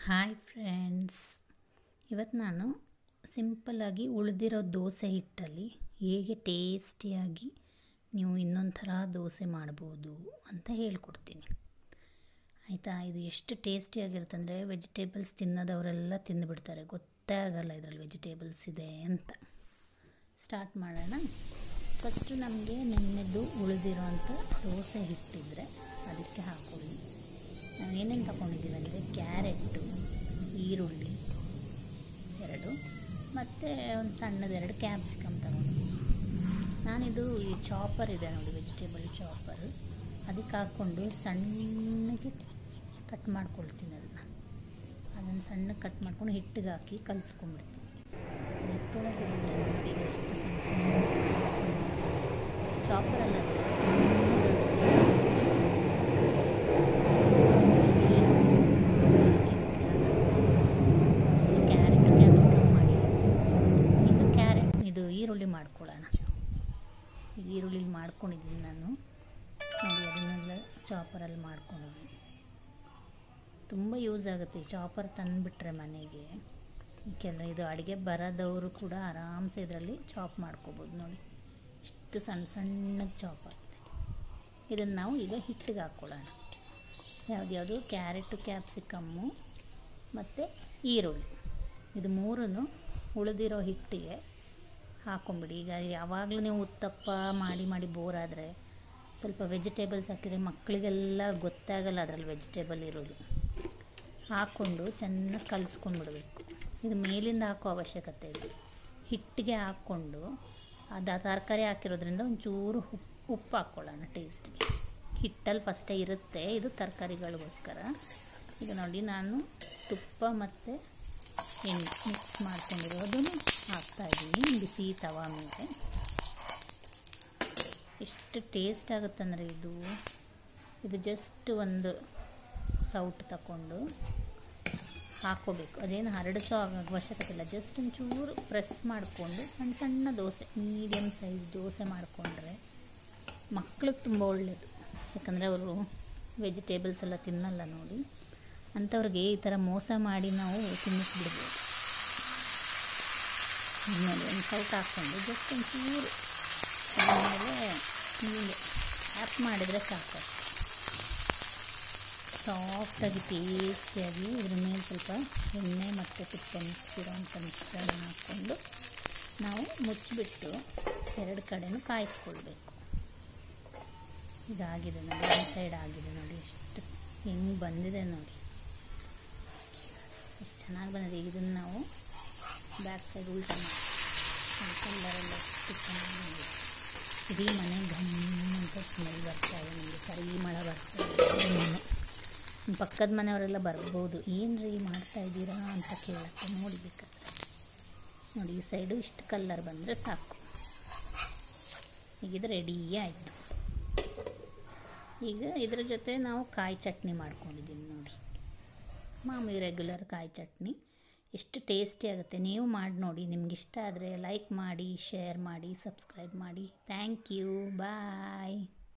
hi friends ಇವತ್ತು ನಾನು ಸಿಂಪಲ್ಲಾಗಿ ಉಳಿದಿರೋ ದೋಸೆ ಹಿಟ್ಟಲ್ಲಿ ಹೇಗೆ ಟೇಸ್ಟಿಯಾಗಿ ನೀವು ಇನ್ನೊಂದು ಥರ ದೋಸೆ ಮಾಡ್ಬೋದು ಅಂತ ಹೇಳ್ಕೊಡ್ತೀನಿ ಆಯಿತಾ ಇದು ಎಷ್ಟು ಟೇಸ್ಟಿಯಾಗಿರುತ್ತೆ ಅಂದರೆ ವೆಜಿಟೇಬಲ್ಸ್ ತಿನ್ನೋದವರೆಲ್ಲ ತಿಂದುಬಿಡ್ತಾರೆ ಗೊತ್ತೇ ಆಗಲ್ಲ ಇದರಲ್ಲಿ ವೆಜಿಟೇಬಲ್ಸ್ ಇದೆ ಅಂತ ಸ್ಟಾರ್ಟ್ ಮಾಡೋಣ ಫಸ್ಟು ನಮಗೆ ನೆನ್ನೆದ್ದು ಉಳಿದಿರೋಂಥ ದೋಸೆ ಹಿಟ್ಟಿದ್ರೆ ಅದಕ್ಕೆ ಹಾಕೊಳ್ಳಿ ನಾನು ಏನೇನು ತಗೊಂಡಿದ್ದೀನಿ ಅಂದರೆ ಕ್ಯಾರೆಟು ಈರುಳ್ಳಿ ಎರಡು ಮತ್ತು ಒಂದು ಸಣ್ಣದು ಎರಡು ಕ್ಯಾಪ್ಸಿಕಮ್ ತಗೊಂಡಿದ್ದೀನಿ ನಾನಿದು ಈ ಚಾಪರ್ ಇದೆ ನೋಡಿ ವೆಜಿಟೇಬಲ್ ಚಾಪರ್ ಅದಕ್ಕೆ ಹಾಕ್ಕೊಂಡು ಸಣ್ಣಗೆ ಕಟ್ ಮಾಡ್ಕೊಳ್ತೀನಿ ಅದನ್ನು ಅದನ್ನು ಸಣ್ಣಗೆ ಕಟ್ ಮಾಡ್ಕೊಂಡು ಹಿಟ್ಟಿಗೆ ಹಾಕಿ ಕಲಿಸ್ಕೊಂಡ್ಬಿಡ್ತೀನಿ ಹಿಟ್ಟೊಳಗಿರೋದ್ರಿಂದ ನೋಡಿ ಎಷ್ಟು ಸಣ್ಣ ಸಣ್ಣ ಚಾಪರಲ್ಲ ಸಣ್ಣದಾಗುತ್ತೆ ಎಷ್ಟು ಸಣ್ಣ ಕ್ಯಾರೆಟ್ ಕ್ಯಾಪ್ಸಿಕಮ್ ಮಾಡಿ ಈಗ ಕ್ಯಾರೆಟ್ ಇದು ಈರುಳ್ಳಿ ಮಾಡ್ಕೊಳ್ಳೋಣ ಈಗ ಈರುಳ್ಳಿ ಮಾಡ್ಕೊಂಡಿದ್ದೀನಿ ನಾನು ನೋಡಿ ಅದನ್ನೆಲ್ಲ ಚಾಪರಲ್ಲಿ ಮಾಡ್ಕೊಂಡಿದ್ದೀನಿ ತುಂಬ ಯೂಸ್ ಆಗುತ್ತೆ ಈ ಚಾಪರ್ ತಂದುಬಿಟ್ರೆ ಮನೆಗೆ ಕೆಲ ಇದು ಅಡುಗೆ ಬರೋದವರು ಕೂಡ ಆರಾಮ್ಸೆ ಇದರಲ್ಲಿ ಚಾಪ್ ಮಾಡ್ಕೋಬೋದು ನೋಡಿ ಇಷ್ಟು ಸಣ್ಣ ಸಣ್ಣಗೆ ಚಾಪ್ ಆಗಿದೆ ಇದನ್ನು ನಾವು ಈಗ ಹಿಟ್ಟಿಗೆ ಹಾಕ್ಕೊಳ್ಳೋಣ ಯಾವ್ದ್ಯಾವುದು ಕ್ಯಾರೆಟು ಕ್ಯಾಪ್ಸಿಕಮ್ಮು ಮತ್ತು ಈರುಳ್ಳಿ ಇದು ಮೂರನ್ನು ಉಳಿದಿರೋ ಹಿಟ್ಟಿಗೆ ಹಾಕೊಂಬಿಡಿ ಈಗ ಯಾವಾಗಲೂ ನೀವು ಉತ್ತಪ್ಪ ಮಾಡಿ ಮಾಡಿ ಬೋರ್ ಆದರೆ ಸ್ವಲ್ಪ ವೆಜಿಟೇಬಲ್ಸ್ ಹಾಕಿದರೆ ಮಕ್ಕಳಿಗೆಲ್ಲ ಗೊತ್ತಾಗಲ್ಲ ಅದರಲ್ಲಿ ವೆಜಿಟೇಬಲ್ ಇರೋದು ಹಾಕ್ಕೊಂಡು ಚೆನ್ನಾಗಿ ಕಲಿಸ್ಕೊಂಡ್ಬಿಡ್ಬೇಕು ಇದು ಮೇಲಿಂದ ಹಾಕೋ ಅವಶ್ಯಕತೆ ಇಲ್ಲ ಹಿಟ್ಟಿಗೆ ಹಾಕ್ಕೊಂಡು ಅದು ಆ ತರಕಾರಿ ಹಾಕಿರೋದ್ರಿಂದ ಒಂಚೂರು ಉಪ್ಪು ಉಪ್ಪು ಹಾಕ್ಕೊಳ್ಳೋಣ ಟೇಸ್ಟಿಗೆ ಹಿಟ್ಟಲ್ಲಿ ಫಸ್ಟೇ ಇರುತ್ತೆ ಇದು ತರಕಾರಿಗಳಿಗೋಸ್ಕರ ಈಗ ನೋಡಿ ನಾನು ತುಪ್ಪ ಮತ್ತು ಎಣ್ಣೆ ಮಿಕ್ಸ್ ಮಾಡ್ಕೊಂಡಿರೋದನ್ನು ಹಾಕ್ತಾಯಿದ್ದೀನಿ ಬಿಸಿ ತವಾ ಮೇಲೆ ಎಷ್ಟು ಟೇಸ್ಟ್ ಆಗುತ್ತಂದರೆ ಇದು ಇದು ಜಸ್ಟ್ ಒಂದು ಸೌಟ್ ತಗೊಂಡು ಹಾಕ್ಕೋಬೇಕು ಅದೇನು ಹರಡಿಸೋ ಅವಶ್ಯಕತೆ ಇಲ್ಲ ಜಸ್ಟ್ ಒಂಚೂರು ಪ್ರೆಸ್ ಮಾಡಿಕೊಂಡು ಸಣ್ಣ ಸಣ್ಣ ದೋಸೆ ಮೀಡಿಯಮ್ ಸೈಜ್ ದೋಸೆ ಮಾಡಿಕೊಂಡ್ರೆ ಮಕ್ಳಿಗೆ ತುಂಬ ಒಳ್ಳೆಯದು ಯಾಕಂದರೆ ಅವರು ವೆಜಿಟೇಬಲ್ಸ್ ಎಲ್ಲ ತಿನ್ನಲ್ಲ ನೋಡಿ ಅಂಥವ್ರಿಗೆ ಈ ಥರ ಮೋಸ ಮಾಡಿ ನಾವು ತಿನ್ನಿಸ್ಬಿಡ್ಬೋದು ನೋಡಿ ಒಂದು ಸೌಟ್ ಹಾಕ್ಕೊಂಡು ಜಸ್ಟ್ ಒಂಚೂರು ಆಮೇಲೆ ಹೀಗೆ ಆ್ಯಪ್ ಮಾಡಿದರೆ ಸಾಕು ಸಾಫ್ಟಾಗಿ ಟೇಸ್ಟಿಯಾಗಿ ಇದ್ರ ಮೇಲೆ ಸ್ವಲ್ಪ ಎಣ್ಣೆ ಮತ್ತು ತುಪ್ಪ ಮಿಕ್ಸಿರೋಂಥ ಮಿಶ್ರಣ ಹಾಕ್ಕೊಂಡು ನಾವು ಮುಚ್ಚಿಬಿಟ್ಟು ಎರಡು ಕಡೆನೂ ಕಾಯಿಸ್ಕೊಳ್ಬೇಕು ಇದಾಗಿದೆ ನೋಡಿ ಒಂದು ಸೈಡ್ ಆಗಿದೆ ನೋಡಿ ಎಷ್ಟು ಹೆಂಗೆ ಬಂದಿದೆ ನೋಡಿ ಎಷ್ಟು ಚೆನ್ನಾಗಿ ಬಂದಿದೆ ಇದನ್ನು ನಾವು ಬ್ಯಾಕ್ ಸೈಡ್ ಉಲ್ಟ ಮಾಡಿ ಕಲ್ಲರೆಲ್ಲ ಎಷ್ಟು ಚೆನ್ನಾಗಿ ಇಡೀ ಮನೆ ಘಮ್ ಅಂತ ಸ್ಮೆಲ್ ಬರ್ತಾ ಇದೆ ನನಗೆ ಪರಿಮಳ ಬರ್ತಾ ಇದೆ ಮನೆ ಪಕ್ಕದ ಮನೆಯವರೆಲ್ಲ ಬರ್ಬೋದು ಏನು ರೀ ಮಾಡ್ತಾ ಇದ್ದೀರಾ ಅಂತ ಕೇಳಕ್ಕೆ ನೋಡಬೇಕಾದ್ರೆ ನೋಡಿ ಈ ಸೈಡು ಇಷ್ಟು ಕಲ್ಲರ್ ಬಂದರೆ ಸಾಕು ಈಗ ಇದು ರೆಡಿ ಆಯಿತು ಈಗ ಇದ್ರ ಜೊತೆ ನಾವು ಕಾಯಿ ಚಟ್ನಿ ಮಾಡ್ಕೊಂಡಿದ್ದೀನಿ ನೋಡಿ ಮಾಮೂಲಿ ರೆಗ್ಯುಲರ್ ಕಾಯಿ ಚಟ್ನಿ ಎಷ್ಟು ಟೇಸ್ಟಿ ಆಗುತ್ತೆ ನೀವು ಮಾಡಿ ನೋಡಿ ನಿಮ್ಗೆ ಇಷ್ಟ ಆದರೆ ಲೈಕ್ ಮಾಡಿ ಶೇರ್ ಮಾಡಿ ಸಬ್ಸ್ಕ್ರೈಬ್ ಮಾಡಿ ಥ್ಯಾಂಕ್ ಯು ಬಾಯ್